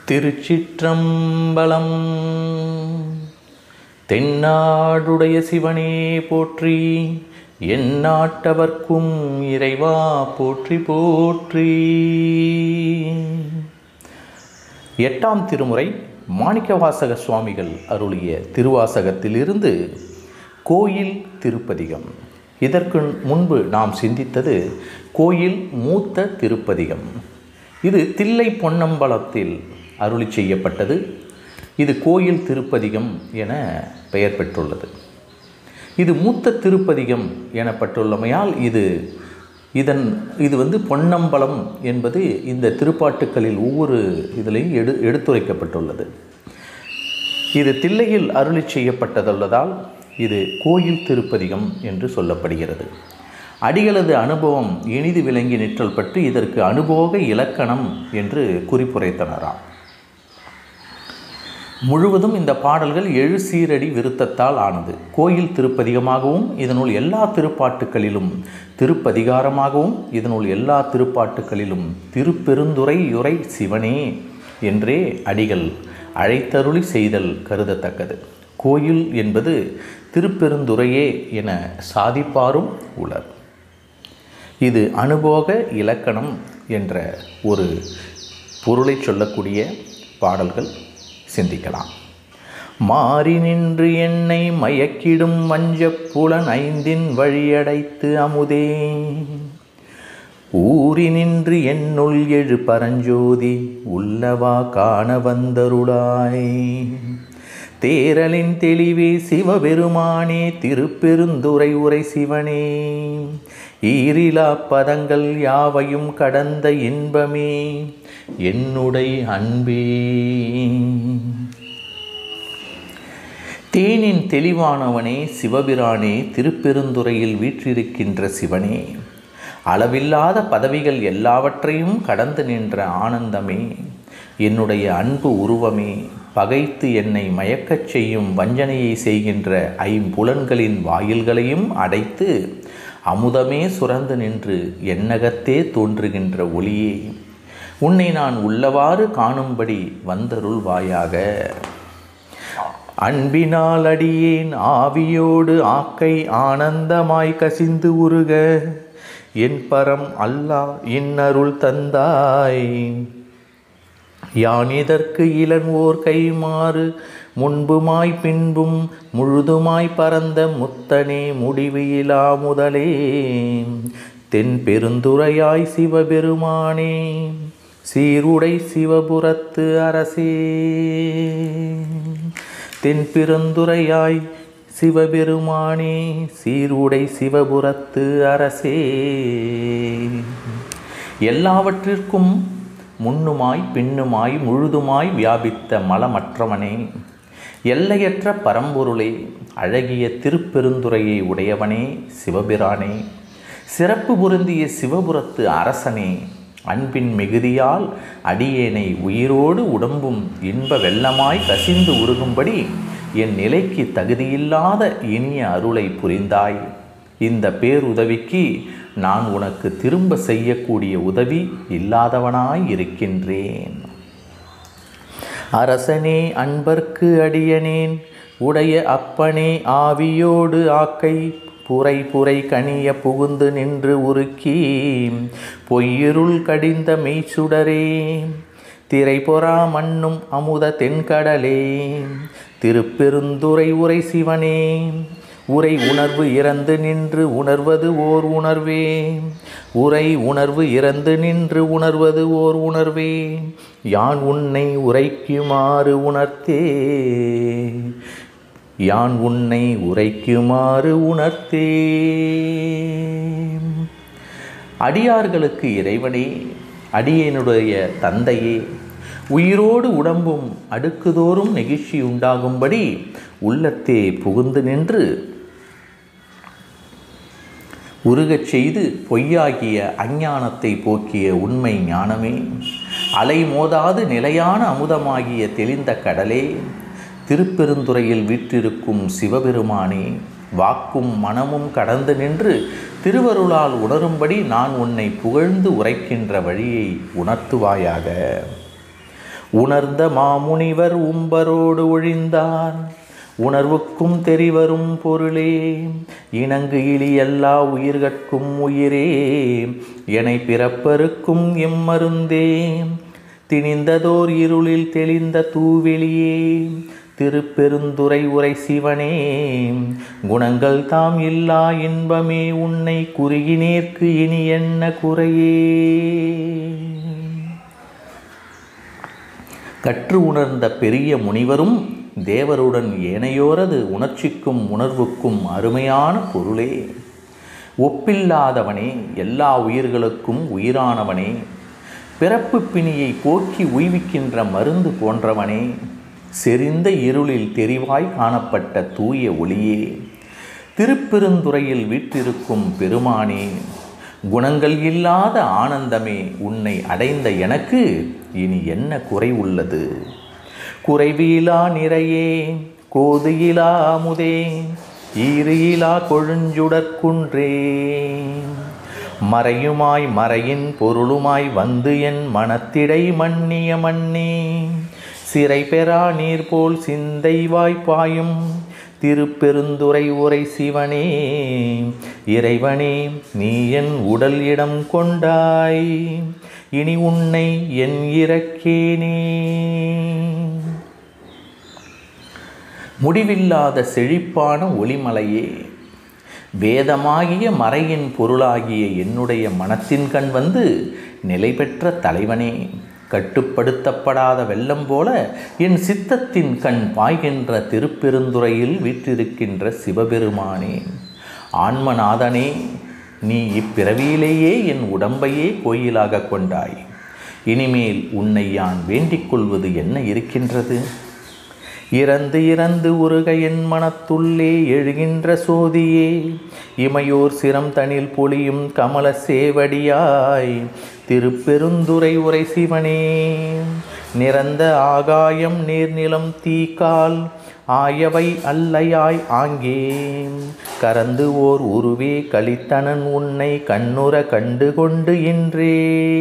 திருச்சிற்றம்பலம் தென்னாடுடைய சிவனே போற்றி எந்நாட்டவர்க்கும் இறைவா போற்றி போற்றி எட்டாம் திருமுறை மாணிக்கவாசக சுவாமிகள் அருளிய திருவாசகத்திலிருந்து கோயில் திருப்பதிகம் இதற்கு முன்பு நாம் சிந்தித்தது கோயில் மூத்த திருப்பதிகம் இது தில்லை பொன்னம்பலத்தில் அருளி செய்யப்பட்டது இது கோயில் திருப்பதிகம் என பெயர் பெற்றுள்ளது இது மூத்த திருப்பதிகம் எனப்பட்டுள்ளமையால் இது இதன் இது வந்து பொன்னம்பலம் என்பது இந்த திருப்பாட்டுக்களில் ஒவ்வொரு இதிலையும் எடு எடுத்துரைக்கப்பட்டுள்ளது இது தில்லையில் அருளி செய்யப்பட்டதுள்ளதால் இது கோயில் திருப்பதிகம் என்று சொல்லப்படுகிறது அடிகளது அனுபவம் இனிது விளங்கி நிற்றல் பற்றி இதற்கு அனுபோக இலக்கணம் என்று குறிப்புரைத்தனராம் முழுவதும் இந்த பாடல்கள் எழு சீரடி விருத்தத்தால் ஆனது கோயில் திருப்பதிகமாகவும் இதனுள் எல்லா திருப்பாட்டுக்களிலும் திருப்பதிகாரமாகவும் இதனுள் எல்லா திருப்பாட்டுக்களிலும் திருப்பெருந்துரை யுரை சிவனே என்றே அடிகள் அழைத்தருளி செய்தல் கருதத்தக்கது கோயில் என்பது திருப்பெருந்துரையே என சாதிப்பாரும் உளர் இது அனுபோக இலக்கணம் என்ற ஒரு பொருளை சொல்லக்கூடிய பாடல்கள் சிந்திக்கலாம் மாறி நின்று என்னை மயக்கிடும் வஞ்சப் புலன் ஐந்தின் வழியடைத்து அமுதே ஊறி நின்று என்னுள் எழு பரஞ்சோதி உள்ளவா காண வந்தருளாய் தேரலின் தெளிவே சிவபெருமானே திருப்பெருந்துரை உரை சிவனே ஈரிலா பதங்கள் யாவையும் கடந்த இன்பமே என்னுடைய அன்பே தேனின் தெளிவானவனே சிவபிரானே திருப்பெருந்துறையில் வீற்றிருக்கின்ற சிவனே அளவில்லாத பதவிகள் எல்லாவற்றையும் கடந்து நின்ற ஆனந்தமே என்னுடைய அன்பு உருவமே பகைத்து என்னை மயக்கச் செய்யும் வஞ்சனையை செய்கின்ற ஐம்புலன்களின் வாயில்களையும் அடைத்து அமுதமே சுரந்து நின்று என்னகத்தே தோன்றுகின்ற ஒளியே உன்னை நான் உள்ளவாறு காணும்படி வந்தருள்வாயாக அன்பினால் அடியேன் ஆவியோடு ஆக்கை ஆனந்தமாய் கசிந்து உருக என் பரம் அல்லா இன்னருள் தந்தாய் யான் இதற்கு இளன்வோர் கைமாறு முன்புமாய் பின்பும் முழுதுமாய் பரந்த முத்தனே முடிவு இலா முதலே தென் பெருந்துரையாய் சிவபெருமானே சீருடை சிவபுரத்து அரசே தென் பெருந்துரையாய் சிவபெருமானே சீருடை சிவபுரத்து அரசே எல்லாவற்றிற்கும் முன்னுமாய் பின்னுமாய் முழுதுமாய் வியாபித்த மலமற்றவனே எல்லையற்ற பரம்பொருளே அழகிய திருப்பெருந்துரையை உடையவனே சிவபிரானே சிறப்பு பொருந்திய சிவபுரத்து அரசனே அன்பின் மிகுதியால் அடியேனை உயிரோடு உடம்பும் இன்ப வெள்ளமாய் கசிந்து உருகும்படி என் நிலைக்கு தகுதியில்லாத இனிய அருளை புரிந்தாய் இந்த பேருதவிக்கு நான் உனக்கு திரும்ப செய்யக்கூடிய உதவி இல்லாதவனாய் இருக்கின்றேன் அரசனே அன்பர்க்கு அடியனேன் உடைய அப்பனே ஆவியோடு ஆக்கை புரை புரை கனிய புகுந்து நின்று உருக்கி பொய்யிருள் கடிந்த மெய்ச்சுடரே திரை பொறா மண்ணும் அமுத தென்கடலே திருப்பெருந்துரை உரை சிவனே உரை உணர்வு இறந்து நின்று உணர்வது ஓர் உணர்வே உரை உணர்வு இறந்து நின்று உணர்வது ஓர் உணர்வே யான் உன்னை உரைக்குமாறு உணர்த்தே யான் உன்னை உரைக்குமாறு உணர்த்தே அடியார்களுக்கு இறைவனே அடியனுடைய தந்தையே உயிரோடு உடம்பும் அடுக்குதோறும் நெகிழ்ச்சி உண்டாகும்படி உள்ளத்தே புகுந்து நின்று உருகச் செய்து பொய்யாகிய அஞ்ஞானத்தை போக்கிய உண்மை ஞானமே அலை மோதாது நிலையான அமுதமாகிய தெளிந்த கடலே திருப்பெருந்துறையில் வீற்றிருக்கும் சிவபெருமானே வாக்கும் மனமும் கடந்து நின்று திருவருளால் உணரும்படி நான் உன்னை புகழ்ந்து உரைக்கின்ற வழியை உணர்த்துவாயாக உணர்ந்த மாமுனிவர் உம்பரோடு ஒழிந்தார் உணர்வுக்கும் தெரிவரும் பொருளே இணங்கு இலி எல்லா உயிர்கட்கும் உயிரே எனை பிறப்பருக்கும் எம்மருந்தே திணிந்ததோர் இருளில் தெளிந்த தூவெளியே திருப்பெருந்துரை உரை சிவனே குணங்கள் தாம் இல்லா இன்பமே உன்னை குறுகினேற்கு இனி என்ன குறையே கற்று உணர்ந்த பெரிய முனிவரும் தேவருடன் ஏனையோரது உணர்ச்சிக்கும் உணர்வுக்கும் அருமையான பொருளே ஒப்பில்லாதவனே எல்லா உயிர்களுக்கும் உயிரானவனே பிறப்பு பிணியை போக்கி உய்விக்கின்ற மருந்து போன்றவனே செறிந்த இருளில் தெரிவாய் காணப்பட்ட தூய ஒளியே திருப்பெருந்துறையில் வீற்றிருக்கும் பெருமானே குணங்கள் இல்லாத ஆனந்தமே உன்னை அடைந்த எனக்கு இனி என்ன குறை உள்ளது குறைவீலா நிறையே கோதையிலா அமுதே ஈரியிலா கொழுஞ்சுடற்குன்றே மறையுமாய் மறையின் பொருளுமாய் வந்து என் மனத்திடை மன்னிய மன்னே சிறை பெறா நீர் போல் சிந்தை வாய்ப்பாயும் திருப்பெருந்துரை உரை சிவனே இறைவனே நீ என் உடல் இடம் கொண்டாய் இனி உன்னை என் இறக்கேனே முடிவில்லாத செழிப்பான ஒளிமலையே வேதமாகிய மறையின் பொருளாகிய என்னுடைய மனத்தின் கண் வந்து நிலை பெற்ற தலைவனே கட்டுப்படுத்தப்படாத வெள்ளம் போல என் சித்தத்தின் கண் பாய்கின்ற திருப்பெருந்துறையில் வீற்றிருக்கின்ற சிவபெருமானே ஆன்மநாதனே நீ இப்பிறவியிலேயே என் உடம்பையே கோயிலாக கொண்டாய் இனிமேல் உன்னை யான் வேண்டிக் கொள்வது என்ன இருக்கின்றது இறந்து இறந்து உருக என் மனத்துள்ளே எழுகின்ற சோதியே இமையோர் சிரம் தனில் பொழியும் கமல சேவடியாய் திருப்பெருந்துரை உரை சிவனே நிறந்த ஆகாயம் நீர்நிலம் தீக்கால் ஆயவை அல்லையாய் ஆங்கே கறந்து ஓர் உருவே கலித்தனன் உன்னை கண்ணுற கண்டு கொண்டு இன்றே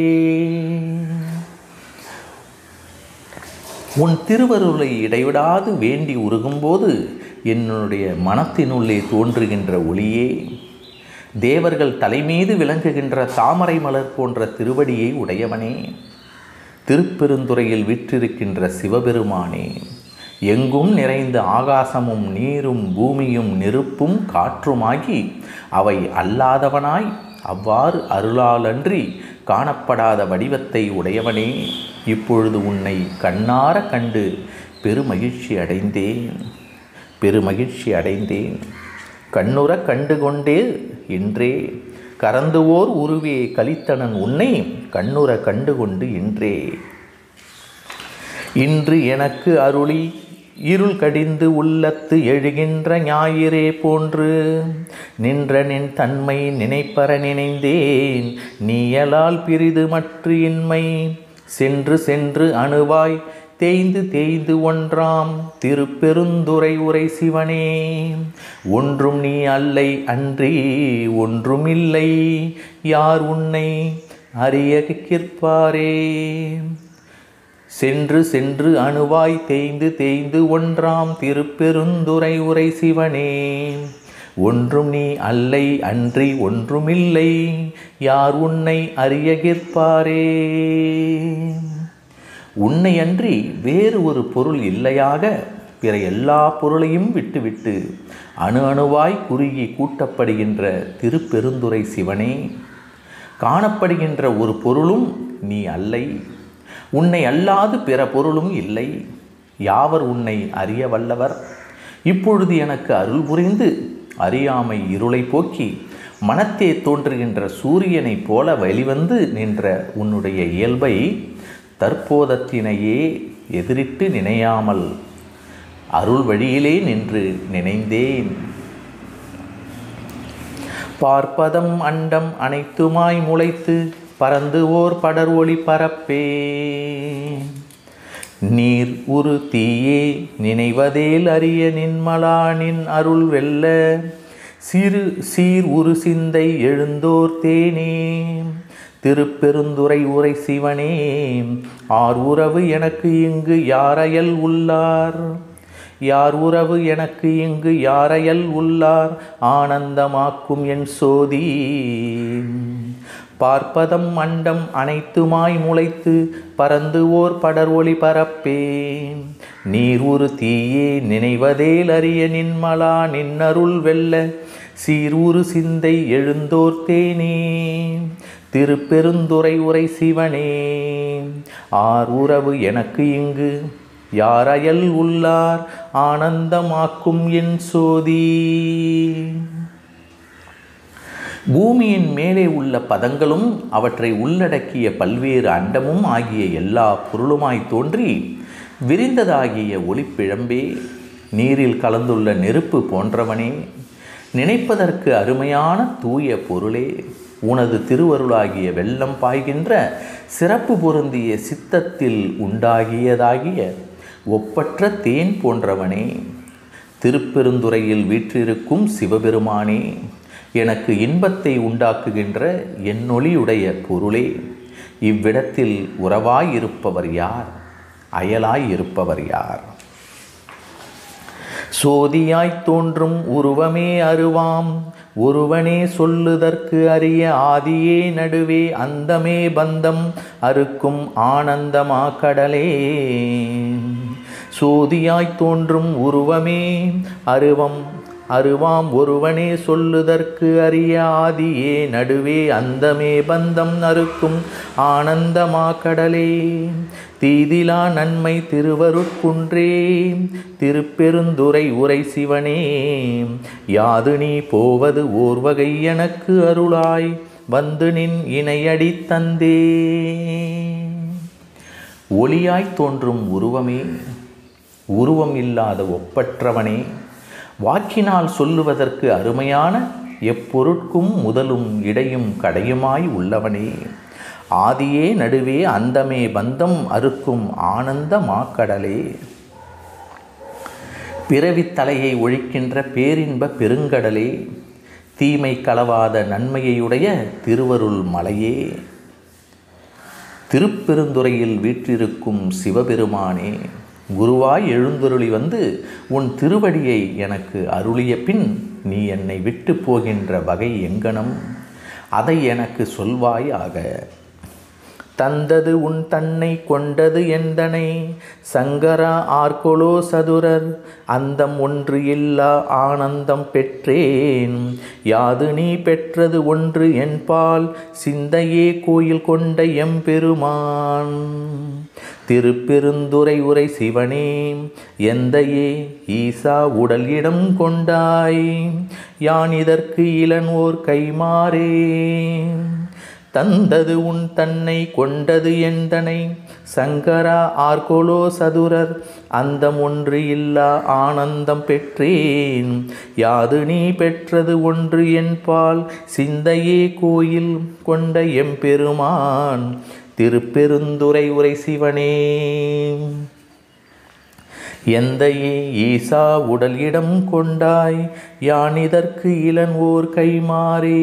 உன் திருவருளை இடைவிடாது வேண்டி உருகும்போது என்னுடைய மனத்தினுள்ளே தோன்றுகின்ற ஒளியே தேவர்கள் தலைமீது விளங்குகின்ற தாமரை மலர் போன்ற திருவடியை உடையவனே திருப்பெருந்துறையில் விற்றிருக்கின்ற சிவபெருமானே எங்கும் நிறைந்த ஆகாசமும் நீரும் பூமியும் நெருப்பும் காற்றுமாகி அவை அல்லாதவனாய் அவ்வாறு அருளாலன்றி காணப்படாத வடிவத்தை உடையவனே இப்பொழுது உன்னை கண்ணார கண்டு பெருமகிழ்ச்சி அடைந்தேன் பெருமகிழ்ச்சி அடைந்தேன் கண்ணுற கண்டு கொண்டே இன்றே கறந்துவோர் உருவே கலித்தனன் உன்னை கண்ணுற கண்டு கொண்டு இன்றே இன்று எனக்கு அருளி இருள் கடிந்து உள்ளத்து எழுகின்ற ஞாயிறே போன்று நின்ற நின் தன்மை நினைப்பற நினைந்தேன் நீயலால் பிரிது மற்ற இன்மை சென்று சென்று அணுவாய் தேய்ந்து தேய்ந்து ஒன்றாம் திருப்பெருந்துரை உரை சிவனே ஒன்றும் நீ அல்லை அன்றி ஒன்றுமில்லை யார் உன்னை அறிய கிற்பாரே சென்று சென்று அணுவாய் தேய்ந்து தேய்ந்து ஒன்றாம் திருப்பெருந்துரை உரை சிவனே ஒன்றும் நீ அல்லை அன்றி ஒன்றுமில்லை யார் உன்னை அறிய கிற்பாரே உன்னை அன்றி வேறு ஒரு பொருள் இல்லையாக பிற எல்லா பொருளையும் விட்டுவிட்டு அணு அணுவாய் குறுகி கூட்டப்படுகின்ற திருப்பெருந்துரை சிவனே காணப்படுகின்ற ஒரு பொருளும் நீ அல்லை உன்னை அல்லாது பிற பொருளும் இல்லை யாவர் உன்னை அறிய வல்லவர் இப்பொழுது எனக்கு அருள் புரிந்து அறியாமை இருளை போக்கி மனத்தே தோன்றுகின்ற சூரியனைப் போல வெளிவந்து நின்ற உன்னுடைய இயல்பை தற்போதத்தினையே எதிரிட்டு நினையாமல் அருள் வழியிலே நின்று நினைந்தேன் பார்ப்பதம் அண்டம் அனைத்துமாய் முளைத்து பறந்து ஓர் படர் ஒளி பரப்பே நீர் உரு தீயே நினைவதேல் அறிய நின்மலா நின் அருள் வெல்ல சிறு சீர் உரு சிந்தை எழுந்தோர் தேனே திருப்பெருந்துரை உரை சிவனே ஆர் உறவு எனக்கு இங்கு யாரையல் உள்ளார் யார் உறவு எனக்கு இங்கு யாரையல் உள்ளார் ஆனந்தமாக்கும் என் சோதி பார்ப்பதம் மண்டம் அனைத்துமாய் முளைத்து பறந்து ஓர் படர் ஒளி பரப்பேன் நீர் ஒரு தீயே நினைவதேல் அறிய நின்மலா நின்னருள் வெல்ல சீரூறு சிந்தை எழுந்தோர் தேனே திருப்பெருந்துரை உரை சிவனே ஆர் உறவு எனக்கு இங்கு யாரையல் உள்ளார் ஆனந்தமாக்கும் என் சோதி பூமியின் மேலே உள்ள பதங்களும் அவற்றை உள்ளடக்கிய பல்வேறு அண்டமும் ஆகிய எல்லா பொருளுமாய் தோன்றி விரிந்ததாகிய ஒளிப்பிழம்பே நீரில் கலந்துள்ள நெருப்பு போன்றவனே நினைப்பதற்கு அருமையான தூய பொருளே உனது திருவருளாகிய வெள்ளம் பாய்கின்ற சிறப்பு பொருந்திய சித்தத்தில் உண்டாகியதாகிய ஒப்பற்ற தேன் போன்றவனே திருப்பெருந்துறையில் வீற்றிருக்கும் சிவபெருமானே எனக்கு இன்பத்தை உண்டாக்குகின்ற என்னொளியுடைய பொருளே இவ்விடத்தில் உறவாயிருப்பவர் யார் அயலாய் இருப்பவர் யார் சோதியாய்த் தோன்றும் உருவமே அருவாம் ஒருவனே சொல்லுதற்கு அரிய ஆதியே நடுவே அந்தமே பந்தம் அறுக்கும் ஆனந்தமா கடலே சோதியாய்த் தோன்றும் உருவமே அருவம் அருவாம் ஒருவனே சொல்லுதற்கு அரிய ஆதியே நடுவே அந்தமே பந்தம் அறுக்கும் ஆனந்தமா கடலே தீதிலா நன்மை திருவருட்குன்றே திருப்பெருந்துரை உரை சிவனே யாது நீ போவது ஓர் வகை எனக்கு அருளாய் வந்து நின் இணையடி தந்தே ஒளியாய் தோன்றும் உருவமே உருவம் இல்லாத ஒப்பற்றவனே வாக்கினால் சொல்லுவதற்கு அருமையான எப்பொருட்கும் முதலும் இடையும் கடையுமாய் உள்ளவனே ஆதியே நடுவே அந்தமே பந்தம் அறுக்கும் ஆனந்த மாக்கடலே பிறவித் தலையை ஒழிக்கின்ற பேரின்ப பெருங்கடலே தீமை களவாத நன்மையுடைய திருவருள் மலையே திருப்பெருந்துறையில் வீற்றிருக்கும் சிவபெருமானே குருவாய் எழுந்தருளி வந்து உன் திருவடியை எனக்கு அருளிய பின் நீ என்னை விட்டு போகின்ற வகை எங்கனம் அதை எனக்கு சொல்வாயாக தந்தது உன் தன்னை கொண்டது எந்தனை சங்கரா ஆர்கொலோ சதுரர் அந்தம் ஒன்று இல்லா ஆனந்தம் பெற்றேன் யாது நீ பெற்றது ஒன்று என்பால் சிந்தையே கோயில் கொண்ட எம்பெருமான் திருப்பெருந்துரை உரை சிவனே எந்தையே ஈசா உடல் இடம் கொண்டாய் யான் இதற்கு இளனோர் கைமாறே தந்தது உன் தன்னை கொண்டது எந்தனை சங்கரா ஆர்கோலோ சதுரர் அந்தம் ஒன்று இல்லா ஆனந்தம் பெற்றேன் யாது நீ பெற்றது ஒன்று என்பால் சிந்தையே கோயில் கொண்ட எம்பெருமான் திருப்பெருந்துரை உரை சிவனே எந்தையே ஈசா உடல் இடம் கொண்டாய் யான் இதற்கு இளன்வோர் கைமாறே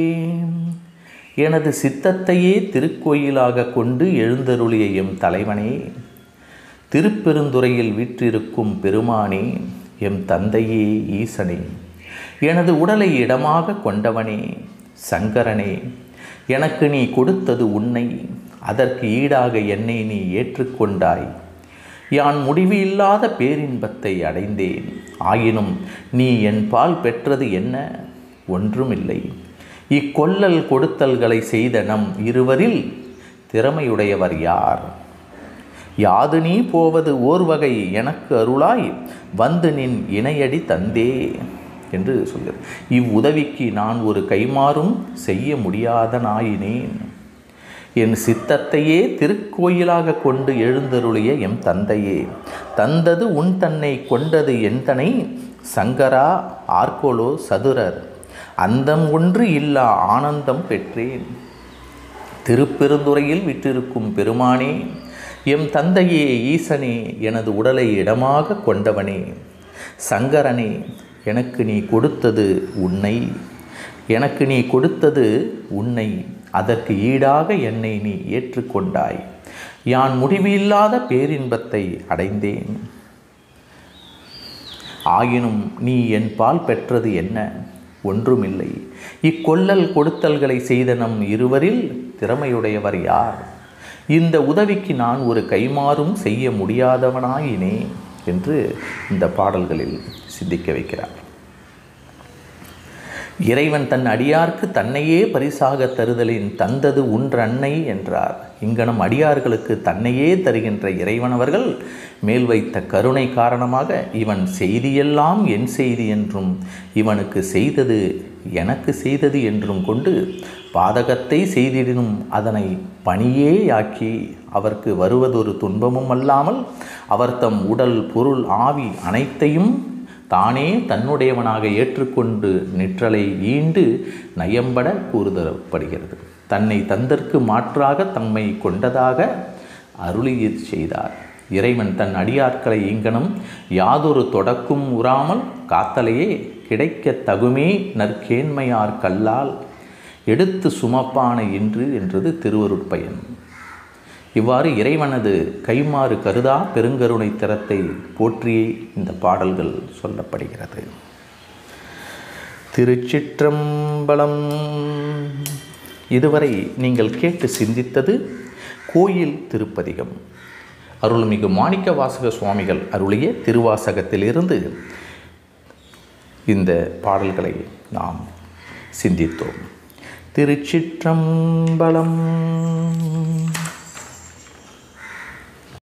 எனது சித்தத்தையே திருக்கோயிலாக கொண்டு எழுந்தருளிய எம் தலைவனே திருப்பெருந்துறையில் வீற்றிருக்கும் பெருமானே எம் தந்தையே ஈசனே எனது உடலை இடமாக கொண்டவனே சங்கரனே எனக்கு நீ கொடுத்தது உன்னை அதற்கு ஈடாக என்னை நீ ஏற்றுக்கொண்டாய் யான் முடிவு இல்லாத பேரின்பத்தை அடைந்தேன் ஆயினும் நீ என் பால் பெற்றது என்ன ஒன்றுமில்லை இக்கொல்லல் கொடுத்தல்களை செய்த நம் இருவரில் திறமையுடையவர் யார் யாது நீ போவது ஓர் வகை எனக்கு அருளாய் வந்து நின் இணையடி தந்தே என்று சொல்கிறார் இவ்வுதவிக்கு நான் ஒரு கைமாறும் செய்ய முடியாத நாயினேன் என் சித்தத்தையே திருக்கோயிலாக கொண்டு எழுந்தருளிய எம் தந்தையே தந்தது உன் தன்னை கொண்டது எந்தனை சங்கரா ஆர்கோலோ சதுரர் அந்தம் ஒன்று இல்லா ஆனந்தம் பெற்றேன் திருப்பெருந்துறையில் விற்றிருக்கும் பெருமானே எம் தந்தையே ஈசனே எனது உடலை இடமாக கொண்டவனே சங்கரனே எனக்கு நீ கொடுத்தது உன்னை எனக்கு நீ கொடுத்தது உன்னை அதற்கு ஈடாக என்னை நீ ஏற்றுக்கொண்டாய் யான் முடிவில்லாத பேரின்பத்தை அடைந்தேன் ஆயினும் நீ என் பால் பெற்றது என்ன ஒன்றுமில்லை இக்கொல்லல் கொடுத்தல்களை செய்த நம் இருவரில் திறமையுடையவர் யார் இந்த உதவிக்கு நான் ஒரு கைமாறும் செய்ய முடியாதவனாயினேன் என்று இந்த பாடல்களில் சிந்திக்க வைக்கிறார் இறைவன் தன் அடியார்க்கு தன்னையே பரிசாக தருதலின் தந்தது உன்ற அன்னை என்றார் இங்கனம் அடியார்களுக்கு தன்னையே தருகின்ற இறைவனவர்கள் மேல் வைத்த கருணை காரணமாக இவன் செய்தியெல்லாம் என் செய்தி என்றும் இவனுக்கு செய்தது எனக்கு செய்தது என்றும் கொண்டு பாதகத்தை செய்திடினும் அதனை பணியே ஆக்கி அவர்க்கு வருவதொரு துன்பமும் அல்லாமல் அவர் தம் உடல் பொருள் ஆவி அனைத்தையும் தானே தன்னுடையவனாக ஏற்றுக்கொண்டு நிற்றலை ஈண்டு நயம்பட கூறுதப்படுகிறது தன்னை தந்தற்கு மாற்றாக தம்மை கொண்டதாக அருளியற் செய்தார் இறைவன் தன் அடியாட்களை இங்கனம் யாதொரு தொடக்கும் உறாமல் காத்தலையே கிடைக்க தகுமே நற்கேண்மையார் கல்லால் எடுத்து சுமப்பான இன்று என்றது திருவருட்பயன் இவ்வாறு இறைவனது கைமாறு கருதா பெருங்கருணை திறத்தை போற்றி இந்த பாடல்கள் சொல்லப்படுகிறது திருச்சிற்றம்பலம் இதுவரை நீங்கள் கேட்டு சிந்தித்தது கோயில் திருப்பதிகம் அருள்மிகு மாணிக்க வாசக சுவாமிகள் அருளிய திருவாசகத்திலிருந்து இந்த பாடல்களை நாம் சிந்தித்தோம் திருச்சிற்றம்பலம்